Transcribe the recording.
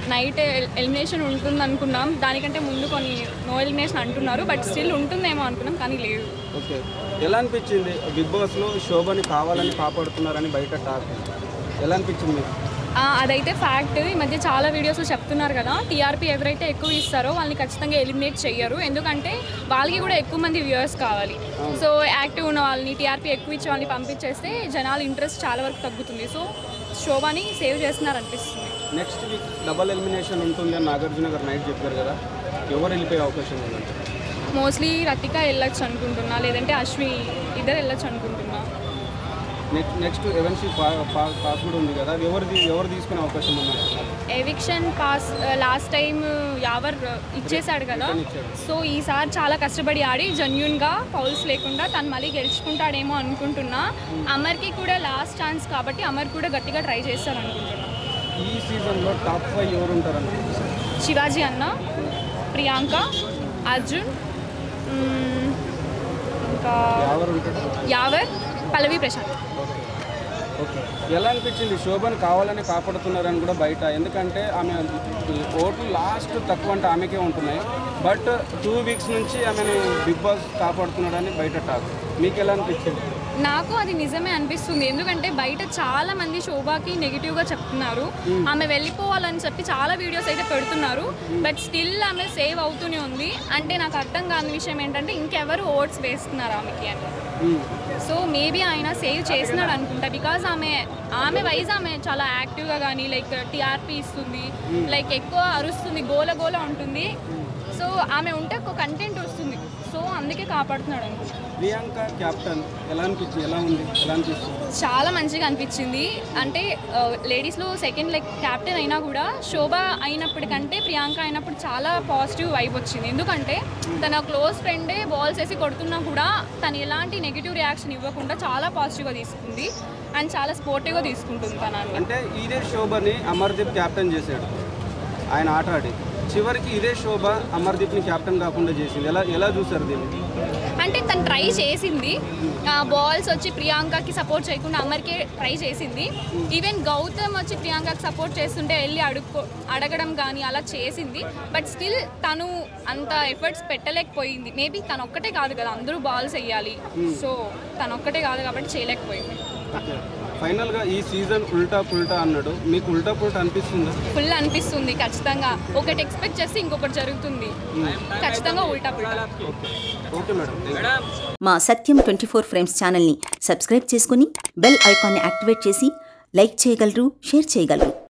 Night elimination ఉంటుంది అనుకున్నాం దానికంటే ముందు కొన్ని నో ఎలిమినేషన్ అంటున్నారు బట్ స్టిల్ ఉంటుందేమో అనుకున్నాం కానీ లేదు ఓకే ఎలా అనిపించింది బిగ్ బాస్లో శోభని కావాలని కాపాడుతున్నారని బయట టాక్ ఎలా అనిపించింది మీకు ఆ, అదైతే ఫ్యాక్ట్ ఈ మధ్య చాలా వీడియోస్లో చెప్తున్నారు కదా టీఆర్పీ ఎవరైతే ఎక్కువ ఇస్తారో వాళ్ళని ఖచ్చితంగా ఎలిమినేట్ చెయ్యరు ఎందుకంటే వాళ్ళకి కూడా ఎక్కువ మంది వ్యూవర్స్ కావాలి సో యాక్టివ్ ఉన్న వాళ్ళని టీఆర్పీ ఎక్కువ ఇచ్చే వాళ్ళని పంపించేస్తే జనాల ఇంట్రెస్ట్ చాలా వరకు తగ్గుతుంది సో శోభాని సేవ్ చేస్తున్నారు అనిపిస్తుంది నెక్స్ట్ వీక్ డబల్ ఎలిమినేషన్ ఉంటుంది అని నాగార్జున గారు నైట్ చెప్పారు కదా ఎవరు వెళ్ళిపోయే అవకాశం ఉందంటే మోస్ట్లీ రతిక వెళ్ళొచ్చు అనుకుంటున్నా లేదంటే అశ్వి ఇద్దరు వెళ్ళొచ్చు అనుకుంటున్నా నెక్స్ట్ నెక్స్ట్ ఎవెన్సీ పాస్ కూడా ఉంది కదా అది ఎవరు తీ- ఎవరు తీసుకునే అవకాశం ఉందంటున్నారు eviction pass last time Yawar ఇచ్చేసాడు కదా Return ఇచ్చాడు. సో ఈసారి చాలా కష్టపడి ఆడి జెన్యున్గా ఫౌల్స్ లేకుండా తను మళ్ళీ గెలుచుకుంటాడేమో అనుకుంటున్నా అమర్కి కూడా లాస్ట్ ఛాన్స్ కాబట్టి అమర్ కూడా గట్టిగా ట్రై చేస్తారు అనుకుంటున్నా ఈ సీజన్లో టాప్ ఫైవ్ ఎవరు ఉంటారు అనుకుంటున్నారు శివాజీ అన్న ప్రియాంక అర్జున్ మ్మ్, ఇంకా ఎవరు ఉంటారు యావర్ పల్లవి ప్రశాంత్ ఓకే ఓకే ఎలా అనిపించింది శోభను కావాలని కాపాడుతున్నారని కూడా బయట ఎందుకంటే ఆమె ఈ ఓట్లు లాస్ట్ తక్కువ అంటే ఆమెకే ఉంటున్నాయి బట్ టూ వీక్స్ నుంచి ఆమెను బిగ్ బాస్ కాపాడుతున్నాడని బయట టాక్ మీకు ఎలా అనిపించింది నాకు అది నిజమే అనిపిస్తుంది ఎందుకంటే బయట చాలా మంది శోభాకి నెగిటివ్ గా చెప్తున్నారు ఆమె వెళ్ళిపోవాలని చెప్పి చాలా వీడియోస్ అయితే పెడుతున్నారు బట్ స్టిల్ ఆమె సేవ్ అవుతూనే ఉంది అంటే నాకు అర్థం కాని విషయం ఏంటంటే ఇంకెవరు ఓట్స్ వేస్తున్నారు ఆమెకి అని మ్మ్. సో మేబీ ఆయన సేవ్ చేసినాడు అనుకుంటా బికాజ్ ఆమె ఆమె వైజ్ ఆమె చాలా యాక్టివ్గా కానీ లైక్ టీఆర్పీ ఇస్తుంది లైక్ ఎక్కువ అరుస్తుంది గోల గోల ఉంటుంది సో ఆమె ఉంటే ఒక కంటెంట్ వస్తుంది సో అందుకే కాపాడుతున్నాడు అనుకుంటా ప్రియాంక క్యాప్టెన్ ఎలా అనిపించింది ఎలా ఉంది ఎలా అనిపిస్తుంది చాలా మంచిగా అనిపించింది అంటే లేడీస్లో సెకండ్ లైక్ క్యాప్టెన్ అయినా కూడా శోభ అయినప్పటికంటే ప్రియాంక అయినప్పుడు చాలా పాజిటివ్ వైబ్ వచ్చింది ఎందుకంటే తన క్లోజ్ ఫ్రెండే బాల్స్ వేసి కొడుతున్నా కూడా తను ఎలాంటి నెగిటివ్ రియాక్షన్ ఇవ్వకుండా చాలా పాజిటివ్గా తీసుకుంది అండ్ చాలా స్పోర్టివ్గా తీసుకుంటుంది తన అన్ని. అంటే ఇదే శోభని అమర్దీప్ క్యాప్టెన్ చేశాడు ఆయన ఆట ఆడి చివరికి ఇదే శోభ అమర్దీప్ని క్యాప్టెన్ కాకుండా చేసింది ఎలా ఎలా చూసారు దీన్ని అంటే తను ట్రై చేసింది బాల్స్ వచ్చి ప్రియాంకకి సపోర్ట్ చేయకుండా అమర్కే ట్రై చేసింది ఈవెన్ గౌతమ్ వచ్చి ప్రియాంకకి సపోర్ట్ చేస్తుంటే వెళ్ళి అడుక్కో అడగడం కానీ అలా చేసింది బట్ స్టిల్ తను అంత ఎఫర్ట్స్ పెట్టలేకపోయింది మేబీ తను ఒక్కటే కాదు కదా అందరూ బాల్స్ వేయాలి సో తను ఒక్కటే కాదు కాబట్టి చేయలేకపోయింది ఓకే ఫైనల్గా ఈ సీజన్ ఉల్టా పుల్టా అన్నాడు మీకు ఉల్టా పుల్టా అనిపిస్తుందా ఫుల్ అనిపిస్తుంది ఖచ్చితంగా ఒకటి ఎక్స్పెక్ట్ చేస్తే ఇంకొకటి జరుగుతుంది ఖచ్చితంగా ఉల్టా పుల్టా ఓకే ఓకే మేడం మా సత్యం ట్వంటీ ఫోర్ ఫ్రేమ్స్ ఛానల్ని సబ్స్క్రైబ్ చేసుకుని బెల్ ఐకాన్ని యాక్టివేట్ చేసి లైక్ చేయగలరు షేర్ చేయగలరు